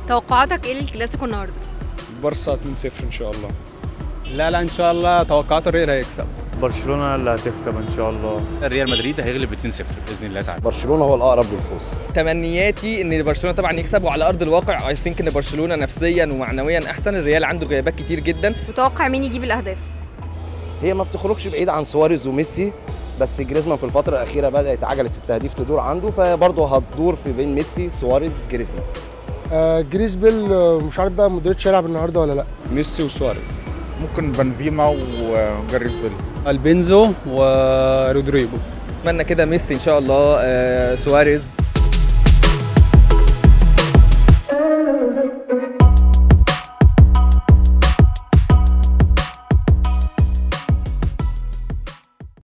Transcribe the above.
توقعاتك ايه للكلاسيكو النهارده بارسا 2-0 ان شاء الله لا لا ان شاء الله توقعات الريال هيكسب برشلونه اللي هتكسب ان شاء الله ريال مدريد هيغلب 2-0 باذن الله تعالى برشلونه هو الاقرب للفوز تمنياتي ان برشلونه طبعا يكسب وعلى ارض الواقع اي ثينك ان برشلونه نفسيا ومعنويا احسن الريال عنده غيابات كتير جدا متوقع مين يجيب الاهداف هي ما بتخرجش بعيد عن سواريز وميسي بس جريزمان في الفتره الاخيره بدات عجله التهديف تدور عنده فبرضه هتدور في بين ميسي سواريز جريزمان آه جريزبيل آه، مش عارف بقى مودريتش هيلعب النهارده ولا لا ميسي وسواريز ممكن بنزيما وجاريث بيل البنزو ورودريجو اتمنى كده ميسي ان شاء الله آه، سواريز